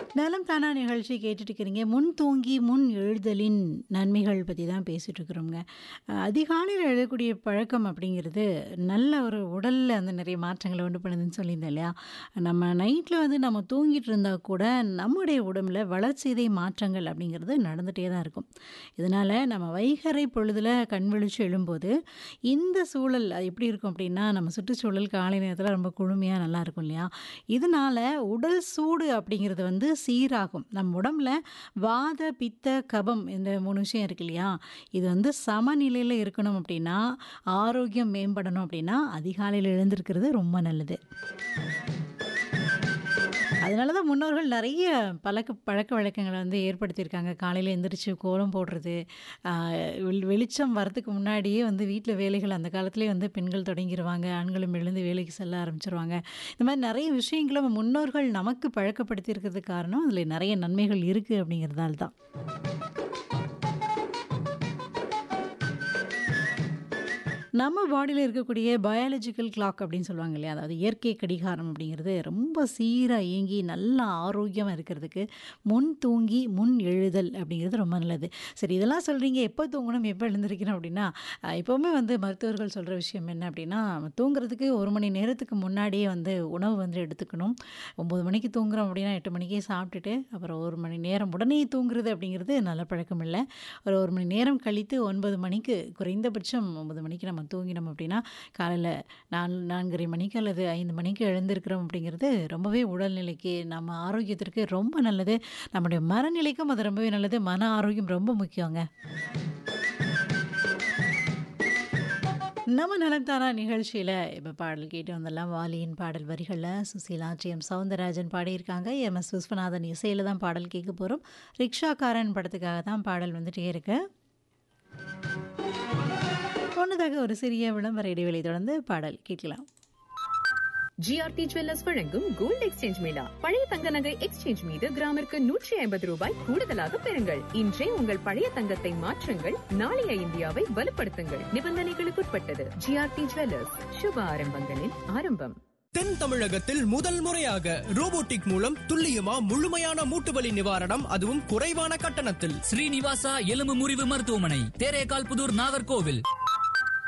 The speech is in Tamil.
நலம் தானா நிகழ்ச்சி கேட்டுட்டு இருக்கிறீங்க முன் தூங்கி முன் எழுதலின் நன்மைகள் பற்றி தான் பேசிகிட்டு இருக்கிறோங்க அஹ் அதிகாலையில் எழுதக்கூடிய பழக்கம் அப்படிங்கிறது நல்ல ஒரு உடலில் வந்து நிறைய மாற்றங்களை உண்டு பண்ணுதுன்னு சொல்லியிருந்தேன் இல்லையா நம்ம நைட்டில் வந்து நம்ம தூங்கிட்டு இருந்தால் கூட நம்முடைய உடம்புல வளர்ச்சிதை மாற்றங்கள் அப்படிங்கிறது நடந்துகிட்டே தான் இருக்கும் இதனால் நம்ம வைகறை பொழுதில் கண் விழிச்சு எழும்போது இந்த சூழல் அது எப்படி இருக்கும் அப்படின்னா நம்ம சுற்றுச்சூழல் காலை நேரத்தில் ரொம்ப குளுமையாக நல்லா இருக்கும் இல்லையா இதனால் உடல் சூடு அப்படிங்கிறது வந்து சீராகும் நம்ம உடம்புல வாத பித்த கபம் இந்த மூணு விஷயம் இருக்கு இல்லையா இது வந்து சமநிலையில் இருக்கணும் அப்படின்னா ஆரோக்கியம் மேம்படணும் அப்படின்னா அதிகாலையில் எழுந்திருக்கிறது ரொம்ப நல்லது அதனால தான் முன்னோர்கள் நிறைய பழக்க பழக்க வழக்கங்களை வந்து ஏற்படுத்தியிருக்காங்க காலையில் எந்திரிச்சு கோலம் போடுறது ஆஹ் வெளி- வெளிச்சம் வரதுக்கு முன்னாடியே வந்து வீட்டில் வேலைகள் அந்த காலத்திலே வந்து பெண்கள் தொடங்கிடுவாங்க ஆண்களும் எழுந்து வேலைக்கு செல்ல ஆரம்பிச்சிருவாங்க இந்த மாதிரி நிறைய விஷயங்களை நம்ம முன்னோர்கள் நமக்கு பழக்கப்படுத்தியிருக்கிறதுக்கு காரணம் அதில் நிறைய நன்மைகள் இருக்குது அப்படிங்கிறதால தான் நம்ம பாடியில் இருக்கக்கூடிய பயாலஜிக்கல் கிளாக் அப்படின்னு சொல்லுவாங்க இல்லையா அதாவது இயற்கை கடிகாரம் அப்படிங்கிறது ரொம்ப சீராக இயங்கி நல்லா ஆரோக்கியமாக இருக்கிறதுக்கு முன் தூங்கி முன் எழுதல் அப்படிங்கிறது ரொம்ப நல்லது சரி இதெல்லாம் சொல்கிறீங்க எப்போ தூங்கணும் எப்போ எழுந்திருக்கணும் அப்படின்னா அஹ், எப்போவுமே வந்து மருத்துவர்கள் சொல்கிற விஷயம் என்ன அப்படின்னா தூங்குறதுக்கு ஒரு மணி நேரத்துக்கு முன்னாடியே வந்து உணவு வந்து எடுத்துக்கணும் ஒம்பது மணிக்கு தூங்குறோம் அப்படின்னா எட்டு மணிக்கே சாப்பிட்டுட்டு அப்புறம் ஒரு மணி நேரம் உடனே தூங்குறது அப்படிங்கிறது நல்ல பழக்கம் இல்லை ஒரு ஒரு மணி நேரம் கழித்து ஒன்பது மணிக்கு குறைந்தபட்சம் ஒன்பது மணிக்கு நம்ம தூங்கினோம் அப்படின்னா காலையில் நான் நான்கரை மணிக்கு அல்லது ஐந்து மணிக்கு எழுந்திருக்கிறோம் அப்படிங்கிறது ரொம்பவே உடல்நிலைக்கு நம்ம ஆரோக்கியத்திற்கு ரொம்ப நல்லது நம்முடைய மனநிலைக்கும் அது ரொம்பவே நல்லது மன ஆரோக்கியம் ரொம்ப முக்கியங்க நம்ம நலம்தானா நிகழ்ச்சியில் இப்போ பாடல் கேட்டு வந்தெல்லாம் வாலியின் பாடல் வரிகளில் சுசீலா டி எம் சவுந்தரராஜன் பாடியிருக்காங்க எம் எஸ் விஸ்வநாதன் இசையில் தான் பாடல் கேட்க போகிறோம் ரிக்ஷாக்காரன் படத்துக்காக தான் பாடல் வந்துட்டே இருக்கு முன்னதாக ஒரு சிறிய விளம்பர இடைவெளி தொடர்ந்து பாடல் கேட்கலாம் ஜிஆர்டி ஜுவல்லர்ஸ் வழங்கும் கோல்ட் எக்ஸ்சேஞ்ச் மேளா பழைய தங்க நகை எக்ஸ்சேஞ்ச் மீது கிராமிற்கு நூற்றி ஐம்பது ரூபாய் கூடுதலாக பெறுங்கள் இன்றே உங்கள் பழைய தங்கத்தை மாற்றுங்கள் நாளைய இந்தியாவை வலுப்படுத்துங்கள் நிபந்தனைகளுக்குட்பட்டது ஜிஆர்டி ஜுவல்லர்ஸ் சுப ஆரம்பங்களின் ஆரம்பம் தென் தமிழகத்தில் முதல் முறையாக ரோபோட்டிக் மூலம் துல்லியமா முழுமையான மூட்டு வலி நிவாரணம் அதுவும் குறைவான கட்டணத்தில் ஸ்ரீனிவாசா எலும்பு முறிவு மருத்துவமனை தேரேகால் புதூர் நாகர்கோவில்